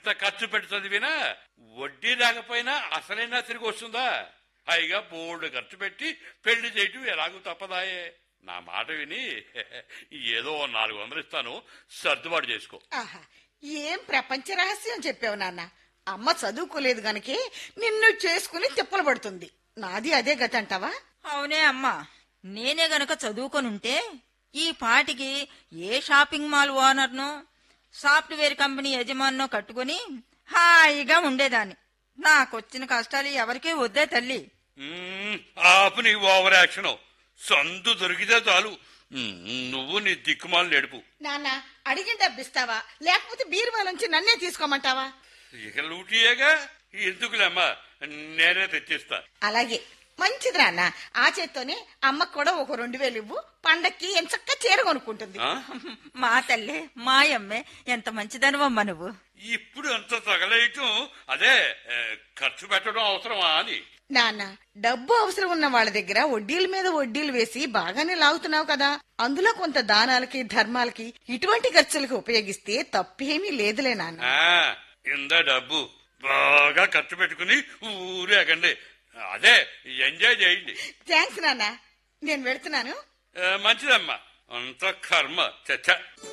ఎంత ఖర్చు పెట్టి చదివినా వడ్డీ రాకపోయినా అసలైనా తిరిగి వస్తుందా పైగా బోర్డు ఖర్చు పెట్టి పెళ్లి చేయటం ఎలాగూ తప్పదాయే నా మాట విని ఏదో ఓ నాలుగు వందలు ఇస్తాను సర్దుబాటు చేసుకో ఆహా ఏం ప్రపంచ రహస్యం చెప్పావు నాన్న అమ్మ చదువుకోలేదు గనకే నిన్ను చేసుకుని తిప్పలు పడుతుంది నాది అదే గతి అంటావా అవునే అమ్మా నేనే గనక చదువుకొనుంటే ఈ పాటికి ఏ షాపింగ్ మాల్ ఓనర్నో సాఫ్ట్వేర్ కంపెనీ యజమానో కట్టుకుని హాయిగా ఉండేదాన్ని నాకొచ్చిన కష్టాలు ఎవరికీ వద్దే తల్లి మ్మ్, ఆపు నీ ఓవర్ యాక్షన్ సందు దొరికితే చాలు మ్మ్, నువ్వు నీ దిక్కుమాలు నడుపు నాన్న అడిగిన డబ్బిస్తావా లేకపోతే బీరువాలోంచి నన్నే తీసుకోమంటావా ఇక లూటియేగా ఎందుకులేమ్మా నేనే తెచ్చిస్తా అలాగే మంచిది నాన్న ఆ చేత్తోనే అమ్మకు కూడా ఒక రెండు వేలు ఇవ్వు పండక్కి ఎంచక్క చీర కొనుక్కుంటుంది ఆ? మా తల్లే మాయమ్మే ఎంత మంచిదనివమ్మ నువ్వు ఇప్పుడు అంత తగలేయటం అదే ఏ, ఖర్చు పెట్టడం అవసరమా అని నాన్న డబ్బు అవసరం ఉన్న వాళ్ళ దగ్గర వడ్డీల మీద వడ్డీలు వేసి బాగానే లాగుతున్నావు కదా అందులో కొంత దానాలకి ధర్మాలకి ఇటువంటి ఖర్చులకు ఉపయోగిస్తే తప్పేమీ లేదులే నాన్న ఆ, ఇందా డబ్బు బాగా ఖర్చు పెట్టుకుని ఊరేగండి అదే ఎంజాయ్ చేయండి థ్యాంక్స్ నాన్న నేను వెళ్తున్నాను ఏ, మంచిదమ్మా అంత కర్మ చచ్చ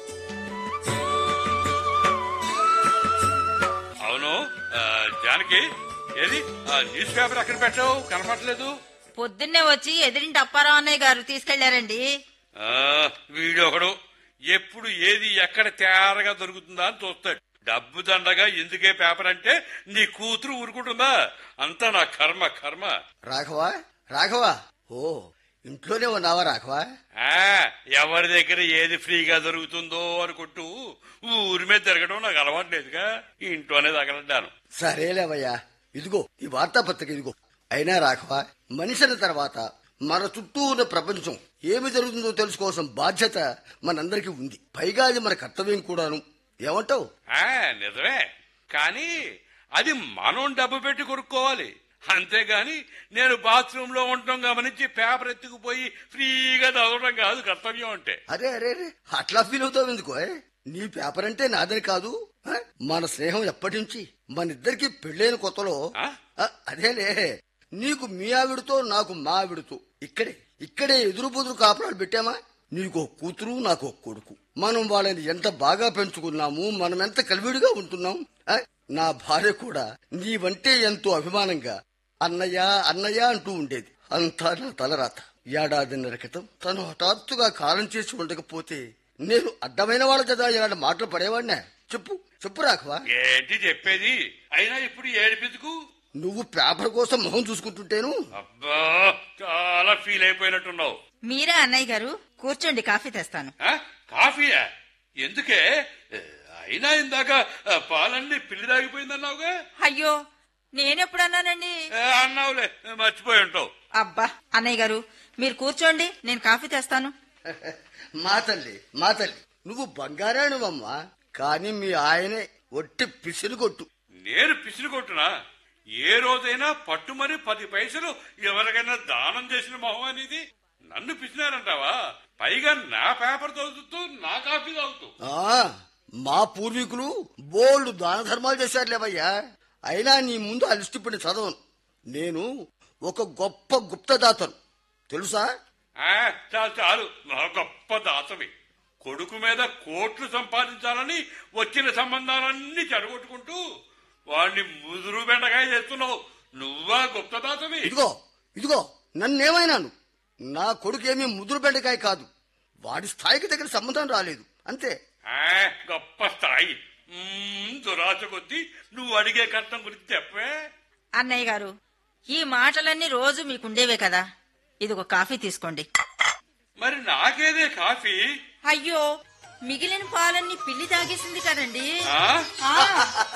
అవును ఆ, జానకి ఏది ఆ న్యూస్ పేపర్ అక్కడ పెట్టావు కనపట్లేదు పొద్దున్నే వచ్చి ఎదిరింటి అప్పారావు అన్నయ్య గారు తీసుకెళ్లారండి ఆ, వీడొకడు ఎప్పుడు ఏది ఎక్కడ తేరగా దొరుకుతుందా అని చూస్తాడు డబ్బు దండగా ఎందుకే పేపర్ అంటే నీ కూతురు ఊరుకుంటుందా అంతా నా కర్మ కర్మ రాఘవా రాఘవా ఓ ఇంట్లోనే ఉన్నావా రాఘవా ఆ ఎవరి దగ్గర ఏది ఫ్రీగా దొరుకుతుందో అనుకుంటూ ఊరి మీద తిరగడం నాకు అలవాటు లేదుగా ఇంట్లోనే తగలడ్డాను సరేలేవయ్యా ఇదిగో ఈ వార్తాపత్రిక ఇదిగో అయినా రాఘవా మనిషిన తర్వాత మన చుట్టూ ఉన్న ప్రపంచం ఏమి జరుగుతుందో తెలుసుకోవాల్సిన బాధ్యత మనందరికీ ఉంది పైగా అది మన కర్తవ్యం కూడాను ఏమంటావు ఆ నిజమే కానీ అది మనం డబ్బు పెట్టి కొనుక్కోవాలి అంతేగాని నేను బాత్రూమ్ లో ఉండటం గమనించి పేపర్ ఎత్తుకుపోయి ఫ్రీగా చదవడం కాదు కర్తవ్యం అంటే అరే అరే అరే అట్లా ఫీల్ అవుతావు ఎందుకో ఏ? నీ పేపర్ అంటే నాదని కాదు ఆ? మన స్నేహం ఎప్పటి నుంచి మన ఇద్దరికి పెళ్ళైన కొత్తలో ఆ? ఆ, అదేలే నీకు మీ ఆవిడతో నాకు మా ఆవిడతో ఇక్కడే ఇక్కడే ఎదురు బుదురు కాపురాలు పెట్టామా నీకు ఒక కూతురు నాకు ఒక కొడుకు మనం వాళ్ళని ఎంత బాగా పెంచుకున్నాము మనం ఎంత కలివిడిగా ఉంటున్నాం ఆ? నా భార్య కూడా నీవంటే ఎంతో అభిమానంగా అన్నయ్య అన్నయ్య అంటూ ఉండేది అంతా నా తలరాత ఏడాదిన్నర క్రితం తను హఠాత్తుగా కాలం చేసి ఉండకపోతే నేను అడ్డమైన వాళ్ళ కదా ఇలాంటి మాటలు పడేవాడినా చెప్పు చెప్పు రాఘవా ఏంటి చెప్పేది అయినా ఇప్పుడు ఏడిపించుకు నువ్వు పేపర్ కోసం మొహం చూసుకుంటుంటేను అబ్బా చాలా ఫీల్ అయిపోయినట్టున్నావు మీరే అన్నయ్య గారు కూర్చోండి కాఫీ తెస్తాను ఆ? కాఫీయా ఎందుకే ఏ, అయినా ఇందాక ఆ, పాలన్నీ పిల్లి దాగిపోయిందన్నావుగా అయ్యో నేనెప్పుడు అన్నానండి ఏ, అన్నావులే మర్చిపోయి ఉంటావు అబ్బా అన్నయ్య గారు మీరు కూర్చోండి నేను కాఫీ తెస్తాను మా తల్లి మా తల్లి నువ్వు బంగారానువమ్మా కానీ మీ ఆయనే ఒట్టి పిసిరు కొట్టు నేను పిసిరి కొట్టునా ఏ రోజైనా పట్టుమని పది పైసలు ఎవరికైనా దానం చేసిన మొహం అనేది నన్ను పిసినారంటావా పైగా నా పేపర్ చదువుతూ నా కాఫీ తాగుతూ ఆ మా పూర్వీకులు బోల్డ్ దాన ధర్మాలు చేశారులేవయ్యా అయినా నీ ముందు ఆ లిస్టు ఇప్పుడు చదవను నేను ఒక గొప్ప గుప్తదాతను తెలుసా ఆ, చాలు చాలు నా గొప్ప దాతవి కొడుకు మీద కోట్లు సంపాదించాలని వచ్చిన సంబంధాలన్నీ చెడగొట్టుకుంటూ వాడిని ముదురు బెండకాయ చేస్తున్నావు నువ్వా గుప్త దాతవి ఇదిగో ఇదిగో నన్నేమైనాను నా కొడుకేమీ ముదురు బెండకాయ కాదు వాడి స్థాయికి దగ్గర సంబంధం రాలేదు అంతే ఆ, గొప్ప స్థాయి మ్మ్, దురాశ కొద్దీ నువ్వు అడిగే కష్టం గురించి చెప్పే అన్నయ్య గారు ఈ మాటలన్నీ రోజు మీకుండేవే కదా ఇదిగో కాఫీ తీసుకోండి మరి నాకేదే కాఫీ అయ్యో మిగిలిన పాలన్నీ పిల్లి తాగేసింది కదండి ఆ ఆ